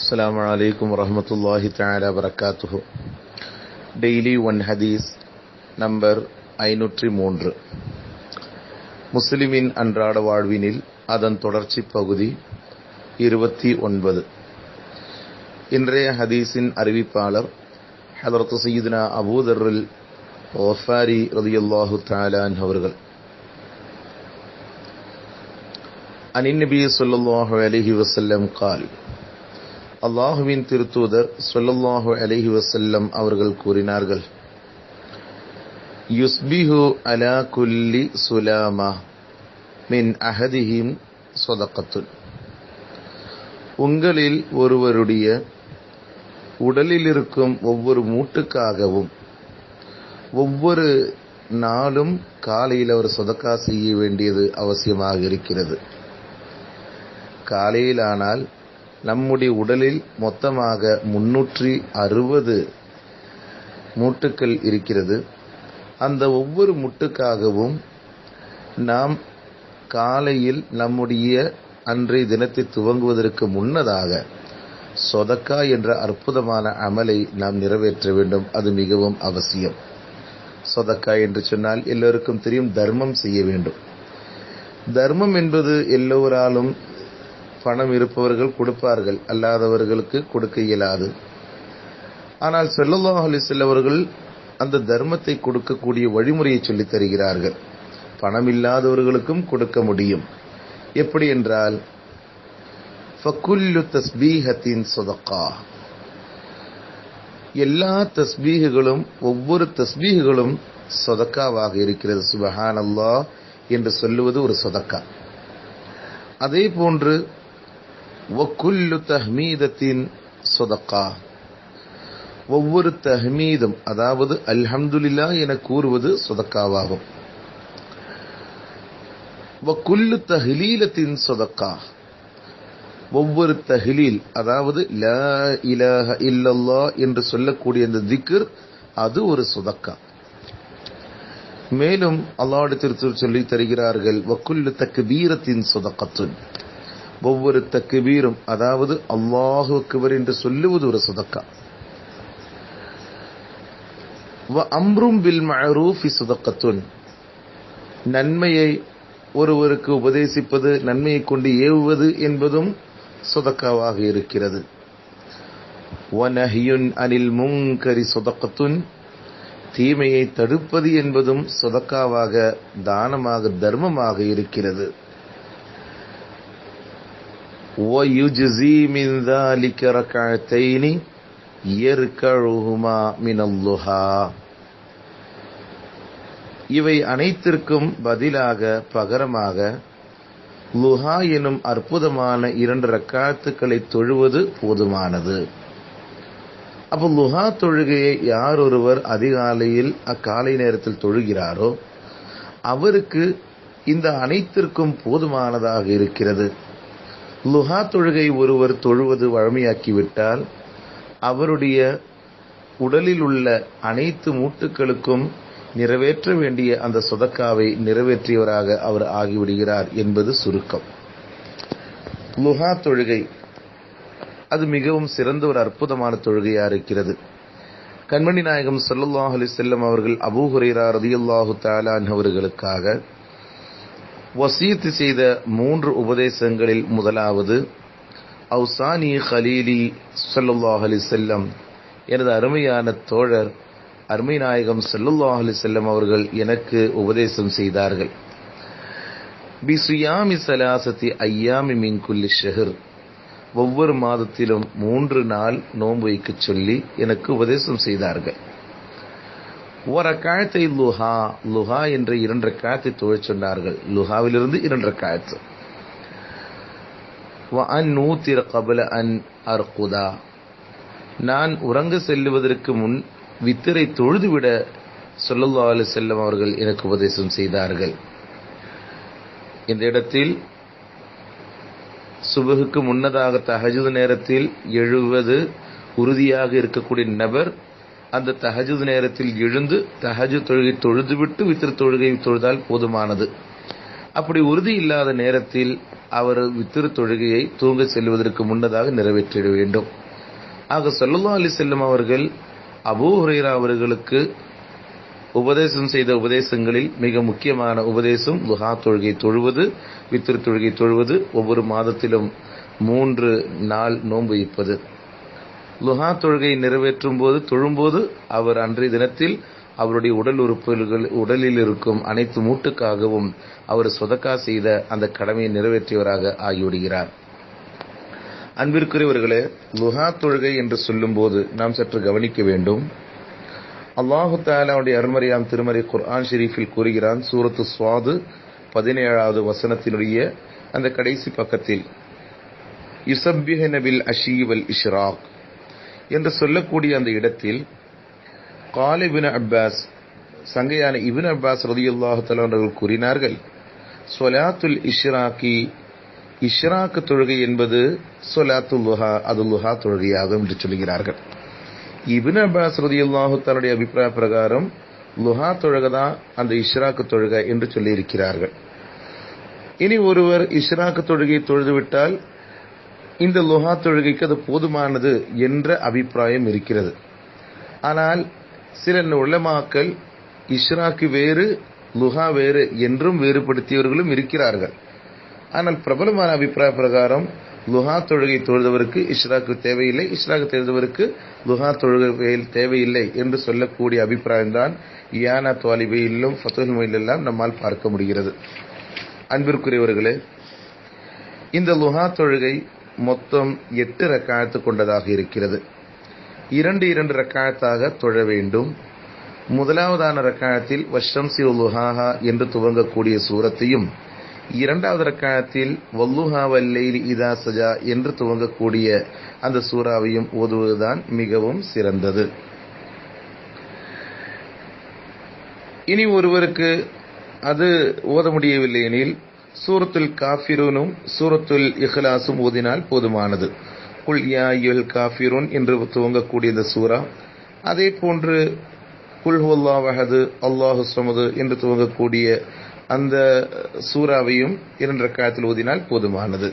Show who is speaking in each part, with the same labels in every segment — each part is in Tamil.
Speaker 1: السلام عليكم ورحمة الله تعالى وبركاته டெய்லி ஒன் ஹதீஸ் நம்பர் ஐநூற்றி மூன்று முஸ்லிமின் அன்றாட வாழ்வினில் அதன் தொடர்ச்சி பகுதி இருபத்தி ஒன்பது இன்றைய ஹதீஸின் அறிவிப்பாளர் ஹதரத்து சையீதுனா அபூதர்ரில் ஒஃபாரி ரதியுல்லாஹு தாலான் அவர்கள் عن النبي صلى الله عليه وسلم قال அல்லாஹுவின் திருத்தூதர் சொல்லல்லாஹு அலைஹி வசல்லம் அவர்கள் கூறினார்கள் யுஸ்பிஹு அலா குல்லி சுலாமா மின் அஹதிஹிம் சொதக்கத்துன் உங்களில் ஒருவருடைய உடலில் இருக்கும் ஒவ்வொரு மூட்டுக்காகவும் ஒவ்வொரு நாளும் காலையில் அவர் சொதக்கா செய்ய வேண்டியது அவசியமாக இருக்கிறது காலையிலானால் நம்முடைய உடலில் மொத்தமாக முன்னூற்றி அறுபது மூட்டுக்கள் இருக்கிறது அந்த ஒவ்வொரு முட்டுக்காகவும் நாம் காலையில் நம்முடைய அன்றைய தினத்தை துவங்குவதற்கு முன்னதாக சொதக்கா என்ற அற்புதமான அமலை நாம் நிறைவேற்ற வேண்டும் அது மிகவும் அவசியம் சொதக்கா என்று சொன்னால் எல்லோருக்கும் தெரியும் தர்மம் செய்ய வேண்டும் தர்மம் என்பது எல்லோராலும் பணம் இருப்பவர்கள் கொடுப்பார்கள் அல்லாதவர்களுக்கு கொடுக்க இயலாது ஆனால் செல்லல்லாஹ் அலிசல் அவர்கள் அந்த தர்மத்தை கொடுக்கக்கூடிய வழிமுறையை சொல்லித் தருகிறார்கள் பணம் இல்லாதவர்களுக்கும் கொடுக்க முடியும் எப்படி என்றால் ஃபக்குல்லு தஸ்பீஹத்தின் சொதக்கா எல்லா தஸ்பீகுகளும் ஒவ்வொரு தஸ்பீகுகளும் சொதக்காவாக இருக்கிறது சுபஹான் அல்லாஹ் என்று சொல்லுவது ஒரு சொதக்கா அதே போன்று ஒக்குல்லு தஹ்மீதத்தின் சொதக்கா ஒவ்வொரு தஹ்மீதும் அதாவது அல்ஹம்துலில்லா என கூறுவது சொதக்காவாகும் வக்குல்லு தஹ்லீலத்தின் சொதக்கா ஒவ்வொரு தஹ்லீல் அதாவது லா இலாஹ இல்லல்லா என்று சொல்லக்கூடிய அந்த திக்ர் அது ஒரு சொதக்கா மேலும் அல்லாடு திருத்தூர் சொல்லி தருகிறார்கள் வக்குல்லு தக்பீரத்தின் சொதக்கத்துன் ஒவ்வொரு தக்குபீரும் அதாவது அல்லாஹு அக்பர் என்று சொல்லுவது ஒரு சுதக்கா அம்ரும் பில் மஅரூஃபி சுதக்கத்துன் நன்மையை ஒருவருக்கு உபதேசிப்பது நன்மையை கொண்டு ஏவுவது என்பதும் சுதக்காவாக இருக்கிறது வனஹியுன் அனில் முங்கரி சுதக்கத்துன் தீமையை தடுப்பது என்பதும் சுதக்காவாக தானமாக தர்மமாக இருக்கிறது ويجزي من ذلك ركعتين يركعهما من اللها இவை அனைத்திற்கும் பதிலாக பகரமாக லுஹா எனும் அற்புதமான இரண்டு ரக்காத்துக்களை தொழுவது போதுமானது அப்போ லுஹா தொழுகையை யார் ஒருவர் அதிகாலையில் அக்காலை நேரத்தில் தொழுகிறாரோ அவருக்கு இந்த அனைத்திற்கும் போதுமானதாக இருக்கிறது லுஹா தொழுகை ஒருவர் தொழுவது வழமையாக்கிவிட்டால் அவருடைய உடலில் உள்ள அனைத்து மூட்டுகளுக்கும் நிறைவேற்ற வேண்டிய அந்த சொதக்காவை நிறைவேற்றியவராக அவர் ஆகிவிடுகிறார் என்பது சுருக்கம் லுஹா தொழுகை அது மிகவும் சிறந்த ஒரு அற்புதமான தொழுகையா இருக்கிறது கண்மணி நாயகம் சல்லுல்லாஹ் அலி செல்லம் அவர்கள் அபூஹுரேரா ரதியுல்லாஹு தாலான் அவர்களுக்காக வசீத்து செய்த மூன்று உபதேசங்களில் முதலாவது அவுசானி ஹலீலி சல்லுல்லாஹ் அலி செல்லம் எனது அருமையான தோழர் அருமை நாயகம் சல்லுல்லாஹ் அலி செல்லம் அவர்கள் எனக்கு உபதேசம் செய்தார்கள் பிசுயாமி சலாசத்தி ஐயாமி மின்குல்லி ஷெஹர் ஒவ்வொரு மாதத்திலும் மூன்று நாள் நோன்பு வைக்க சொல்லி எனக்கு உபதேசம் செய்தார்கள் ஒரு காலத்தை லுஹா லுஹா என்ற இரண்டு காலத்தை தொழில் சொன்னார்கள் லுஹாவிலிருந்து இரண்டு காலத்து அன் நூத்திர கபல அன் அர்குதா நான் உறங்க செல்லுவதற்கு முன் வித்திரை தொழுதுவிட சொல்லல்லா அலி செல்லம் அவர்கள் எனக்கு உபதேசம் செய்தார்கள் இந்த இடத்தில் சுபகுக்கு முன்னதாக தஹஜுது நேரத்தில் எழுவது உறுதியாக இருக்கக்கூடிய நபர் அந்த தஹஜுத் நேரத்தில் எழுந்து தஹஜு தொழுகை தொழுதுவிட்டு வித்திர தொழுகை தொழுதால் போதுமானது அப்படி உறுதி இல்லாத நேரத்தில் அவர் வித்திரு தொழுகையை தூங்க செல்வதற்கு முன்னதாக நிறைவேற்றிட வேண்டும் ஆக சல்லா அலி செல்லம் அவர்கள் அபூ ஹுரைரா அவர்களுக்கு உபதேசம் செய்த உபதேசங்களில் மிக முக்கியமான உபதேசம் லுஹா தொழுகை தொழுவது வித்திரு தொழுகை தொழுவது ஒவ்வொரு மாதத்திலும் மூன்று நாள் நோன்பு வைப்பது லுஹா தொழுகை நிறைவேற்றும் போது தொழும்போது அவர் அன்றைய தினத்தில் அவருடைய உடல் உறுப்புகள் உடலில் இருக்கும் அனைத்து மூட்டுக்காகவும் அவர் சொதக்கா செய்த அந்த கடமையை நிறைவேற்றியவராக ஆகிவிடுகிறார் அன்பிற்குரியவர்களே லுஹா தொழுகை என்று சொல்லும்போது நாம் சற்று கவனிக்க வேண்டும் அல்லாஹு தாலாவுடைய அருமறையாம் திருமறை குர்ஆன் ஷெரீஃபில் கூறுகிறான் சூரத்து சுவாது பதினேழாவது வசனத்தினுடைய அந்த கடைசி பக்கத்தில் யுசப்பிஹ நபில் அஷீவல் இஷ்ராக் என்று சொல்லக்கூடிய அந்த இடத்தில் கால் இபின் அப்பாஸ் சங்கையான இபின் அப்பாஸ் ரதியுல்லாஹு அவர்கள் கூறினார்கள் சொலாத்துல் இஷ்ராக்கி இஷ்ராக்கு தொழுகை என்பது சொலாத்துல் லுஹா அது லுஹா தொழுகையாகும் என்று சொல்கிறார்கள் இபின் அப்பாஸ் ரதியுல்லாஹு தன்னுடைய அபிப்பிராய பிரகாரம் லுஹா தொழுகை தான் அந்த இஷ்ராக்கு தொழுகை என்று சொல்லியிருக்கிறார்கள் இனி ஒருவர் இஷ்ராக்கு தொழுகையை தொழுதுவிட்டால் இந்த லுஹா தொழுகைக்கு அது போதுமானது என்ற அபிப்பிராயம் இருக்கிறது ஆனால் சில உலமாக்கள் இஷ்ராக்கு வேறு லுஹா வேறு என்றும் வேறுபடுத்தியவர்களும் இருக்கிறார்கள் ஆனால் பிரபலமான அபிப்பிராய பிரகாரம் லுஹா தொழுகை தொழுதவருக்கு இஷ்ராக்கு தேவையில்லை இஷ்ராக்கு தொழுதவருக்கு லுஹா தொழுகை தேவையில்லை என்று சொல்லக்கூடிய அபிப்பிராயம்தான் இயானா துவாலிபையிலும் ஃபத்துல் மொயிலெல்லாம் நம்மால் பார்க்க முடிகிறது அன்பிற்குரியவர்களே இந்த லுஹா தொழுகை மொத்தம் எட்டு ரக்காயத்து கொண்டதாக இருக்கிறது இரண்டு இரண்டு ரக்காயத்தாக தொழ வேண்டும் முதலாவதான ரக்காயத்தில் வஷம் சி லுஹாஹா என்று துவங்கக்கூடிய சூரத்தையும் இரண்டாவது ரக்காயத்தில் வல்லுஹா வல்லைலி இதா சஜா என்று துவங்கக்கூடிய அந்த சூறாவையும் ஓதுவதுதான் மிகவும் சிறந்தது இனி ஒருவருக்கு அது ஓத முடியவில்லை எனில் சூரத்துல் காஃபிரூனும் சூரத்துல் இஹ்லாஸும் ஓதினால் போதுமானது குல் யா யுல் காஃபிரூன் என்று துவங்கக்கூடிய இந்த சூரா அதே போன்று குல் ஹுல்லா வஹது அல்லாஹு சமது என்று துவங்கக்கூடிய அந்த சூறாவையும் இரண்டு ரக்காயத்தில் ஓதினால் போதுமானது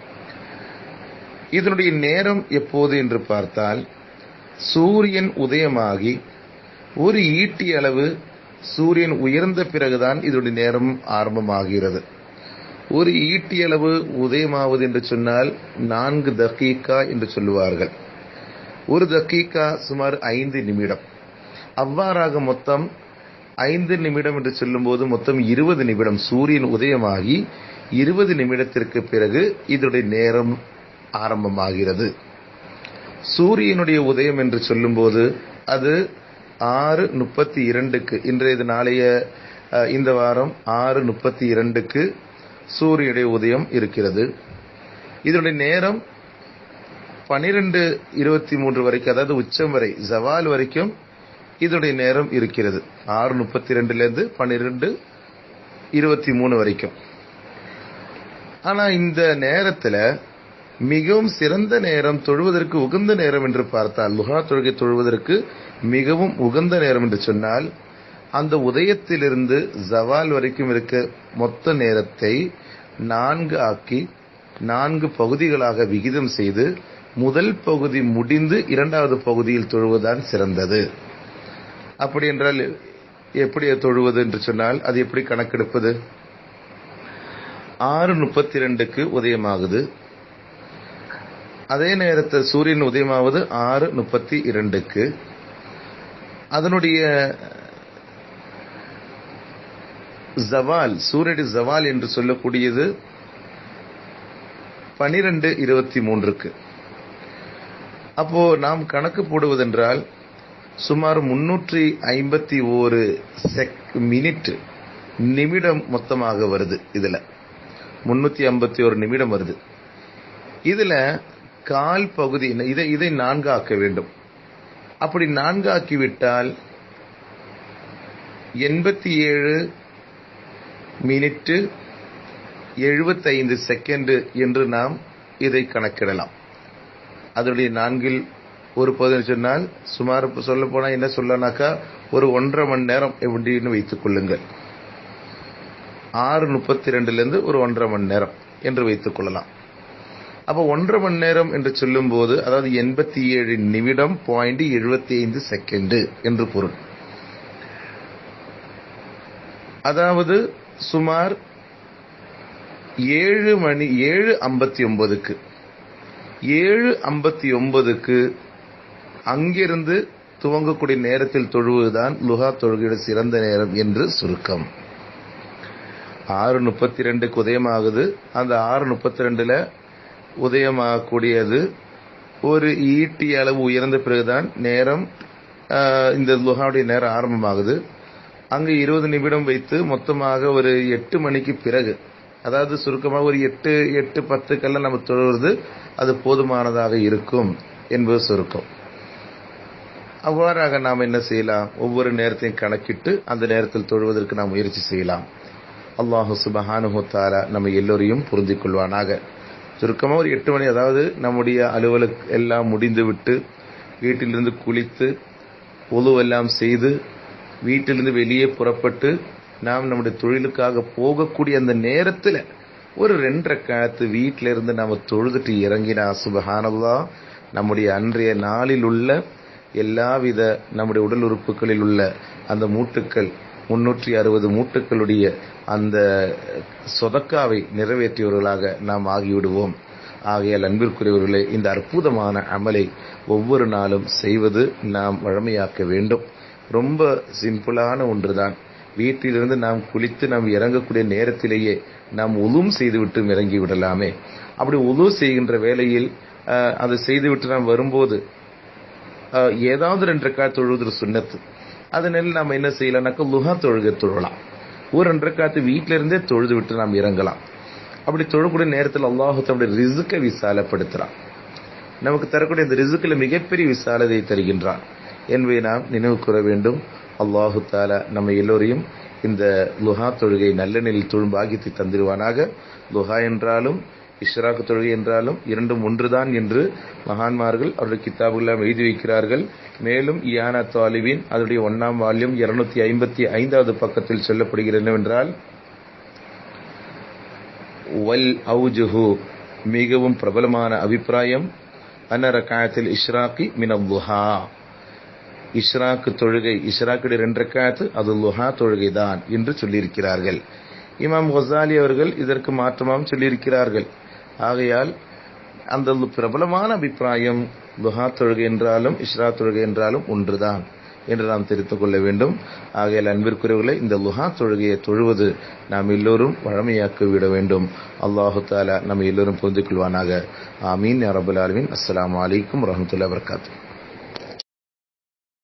Speaker 1: இதனுடைய நேரம் எப்போது என்று பார்த்தால் சூரியன் உதயமாகி ஒரு ஈட்டி அளவு சூரியன் உயர்ந்த பிறகுதான் இதனுடைய நேரம் ஆரம்பமாகிறது ஒரு ஈட்டி அளவு உதயமாவது என்று சொன்னால் நான்கு தக்கீக்கா என்று சொல்லுவார்கள் ஒரு தக்கீக்கா சுமார் ஐந்து நிமிடம் அவ்வாறாக மொத்தம் ஐந்து நிமிடம் என்று சொல்லும்போது மொத்தம் இருபது நிமிடம் சூரியன் உதயமாகி இருபது நிமிடத்திற்கு பிறகு இதனுடைய நேரம் ஆரம்பமாகிறது சூரியனுடைய உதயம் என்று சொல்லும்போது அது ஆறு முப்பத்தி இரண்டுக்கு இன்றைய நாளைய இந்த வாரம் ஆறு முப்பத்தி இரண்டுக்கு சூரியனுடைய உதயம் இருக்கிறது இதனுடைய நேரம் பனிரெண்டு இருபத்தி மூன்று வரைக்கும் அதாவது உச்சம் வரை ஜவால் வரைக்கும் இதனுடைய நேரம் இருக்கிறது ஆறு முப்பத்தி ரெண்டுலேருந்து பன்னிரெண்டு இருபத்தி மூணு வரைக்கும் ஆனால் இந்த நேரத்தில் மிகவும் சிறந்த நேரம் தொழுவதற்கு உகந்த நேரம் என்று பார்த்தால் லுஹா தொழுகை தொழுவதற்கு மிகவும் உகந்த நேரம் என்று சொன்னால் அந்த உதயத்திலிருந்து ஜவால் வரைக்கும் இருக்க மொத்த நேரத்தை நான்கு ஆக்கி நான்கு பகுதிகளாக விகிதம் செய்து முதல் பகுதி முடிந்து இரண்டாவது பகுதியில் தொழுவதுதான் சிறந்தது அப்படி என்றால் எப்படி தொழுவது என்று சொன்னால் அது எப்படி கணக்கெடுப்பது ஆறு முப்பத்தி ரெண்டுக்கு உதயமாகுது அதே நேரத்தில் சூரியன் உதயமாவது ஆறு முப்பத்தி இரண்டுக்கு அதனுடைய ஜவால் சூரியனுடைய ஜவால் என்று சொல்லக்கூடியது பனிரெண்டு இருபத்தி மூன்றுக்கு அப்போ நாம் கணக்கு போடுவதென்றால் சுமார் முன்னூற்றி ஐம்பத்தி ஓரு செக் மினிட் நிமிடம் மொத்தமாக வருது இதுல முன்னூத்தி ஐம்பத்தி ஒரு நிமிடம் வருது இதுல கால் பகுதி இதை இதை நான்கு ஆக்க வேண்டும் அப்படி நான்கு ஆக்கிவிட்டால் எண்பத்தி ஏழு மினிட்டு எழுபத்தைந்து செகண்ட் என்று நாம் இதை கணக்கிடலாம் அதனுடைய நான்கில் ஒரு பகுதி சொன்னால் சுமார் சொல்ல போனா என்ன சொல்லனாக்கா ஒரு ஒன்றரை மணி நேரம் எப்படின்னு வைத்துக் கொள்ளுங்கள் ஆறு முப்பத்தி ரெண்டுல இருந்து ஒரு ஒன்றரை மணி நேரம் என்று வைத்துக் கொள்ளலாம் அப்போ ஒன்றரை மணி நேரம் என்று சொல்லும்போது அதாவது எண்பத்தி ஏழு நிமிடம் பாயிண்ட் எழுபத்தி ஐந்து செகண்டு என்று பொருள் அதாவது சுமார் ஏழு மணி ஏழு ஐம்பத்தி ஒன்பதுக்கு ஏழு ஐம்பத்தி ஒன்பதுக்கு அங்கிருந்து துவங்கக்கூடிய நேரத்தில் தொழுவதுதான் லுஹா தொழுகையோட சிறந்த நேரம் என்று சுருக்கம் ஆறு முப்பத்தி ரெண்டுக்கு உதயமாகுது அந்த ஆறு முப்பத்தி ரெண்டுல உதயமாகக்கூடியது ஒரு ஈட்டி அளவு உயர்ந்த பிறகுதான் நேரம் இந்த லுஹாவுடைய நேரம் ஆரம்பமாகுது அங்கு இருபது நிமிடம் வைத்து மொத்தமாக ஒரு எட்டு மணிக்கு பிறகு அதாவது சுருக்கமாக ஒரு எட்டு எட்டு பத்துக்கெல்லாம் நம்ம தொழுவது அது போதுமானதாக இருக்கும் என்பது சுருக்கம் அவ்வாறாக நாம் என்ன செய்யலாம் ஒவ்வொரு நேரத்தையும் கணக்கிட்டு அந்த நேரத்தில் தொழுவதற்கு நாம் முயற்சி செய்யலாம் அல்லாஹு சுபஹானுஹத்தாலா நம்ம எல்லோரையும் புரிந்து கொள்வானாக சுருக்கமாக ஒரு எட்டு மணி அதாவது நம்முடைய அலுவலக எல்லாம் முடிந்து விட்டு வீட்டிலிருந்து குளித்து உழுவெல்லாம் செய்து வீட்டிலிருந்து வெளியே புறப்பட்டு நாம் நம்முடைய தொழிலுக்காக போகக்கூடிய அந்த நேரத்தில் ஒரு ரெண்டரை காலத்து வீட்டில இருந்து நம்ம தொழுதுட்டு இறங்கினா சுபஹானல்லா நம்முடைய அன்றைய நாளில் உள்ள எல்லாவித நம்முடைய உடல் உறுப்புகளில் உள்ள அந்த மூட்டுக்கள் முன்னூற்றி அறுபது மூட்டுக்களுடைய அந்த சொதக்காவை நிறைவேற்றியவர்களாக நாம் ஆகிவிடுவோம் ஆகையால் அன்பிற்குரியவர்களே இந்த அற்புதமான அமலை ஒவ்வொரு நாளும் செய்வது நாம் வழமையாக்க வேண்டும் ரொம்ப சிம்பிளான ஒன்றுதான் வீட்டிலிருந்து நாம் குளித்து நாம் இறங்கக்கூடிய நேரத்திலேயே நாம் உலும் செய்துவிட்டு இறங்கி விடலாமே அப்படி உலு செய்கின்ற வேளையில் அதை செய்துவிட்டு நாம் வரும்போது ஏதாவது ரெண்டு காத்து தொழுவது சுண்ணத்து அதனால நம்ம என்ன செய்யலாம்னாக்கா லுஹா தொழுகை தொழலாம் ஒரு ரெண்டு காத்து வீட்டில இருந்தே தொழுது விட்டு நாம் இறங்கலாம் அப்படி தொழக்கூடிய நேரத்தில் அல்லாஹு தம்முடைய ரிசுக்கை விசாலப்படுத்துறான் நமக்கு தரக்கூடிய இந்த ரிசுக்கில் மிகப்பெரிய விசாலதை தருகின்றான் என்பதை நாம் நினைவு கூற வேண்டும் அல்லாஹு தாலா நம்ம எல்லோரையும் இந்த லுஹா தொழுகை நல்ல நிலையில் தொழும் பாகியத்தை தந்திருவானாக லுஹா என்றாலும் இஷ்ராக்கு தொழுகை என்றாலும் இரண்டும் ஒன்றுதான் என்று மகான்மார்கள் அவருடைய கிதாபுகள் எழுதி வைக்கிறார்கள் மேலும் இயானா தாலிபின் அதனுடைய ஒன்னாம் வால்யம் இருநூத்தி ஐம்பத்தி ஐந்தாவது பக்கத்தில் சொல்லப்படுகிறது என்னவென்றால் வல் அவுஜுஹு மிகவும் பிரபலமான அபிப்பிராயம் அன்னர காயத்தில் இஷ்ராக்கி மினவுஹா இஷ்ராக்கு தொழுகை இஷ்ராக்குடைய ரெண்டு ரக்காத்து அது லுஹா தொழுகை தான் என்று சொல்லியிருக்கிறார்கள் இமாம் ஹொசாலி அவர்கள் இதற்கு மாற்றமாகவும் சொல்லியிருக்கிறார்கள் ஆகையால் அந்த பிரபலமான அபிப்பிராயம் லுஹா தொழுகை என்றாலும் இஷ்ரா தொழுகை என்றாலும் ஒன்றுதான் என்று நாம் தெரிந்து கொள்ள வேண்டும் ஆகையால் அன்பிற்குரியவர்களை இந்த லுஹா தொழுகையை தொழுவது நாம் எல்லோரும் வழமையாக்கி விட வேண்டும் அல்லாஹு தாலா நம்ம எல்லோரும் புரிந்து கொள்வானாக ஆமீன் அரபுல் ஆலமின் அஸ்லாம் வலைக்கம் வரமத்துல்லா வரகாத்து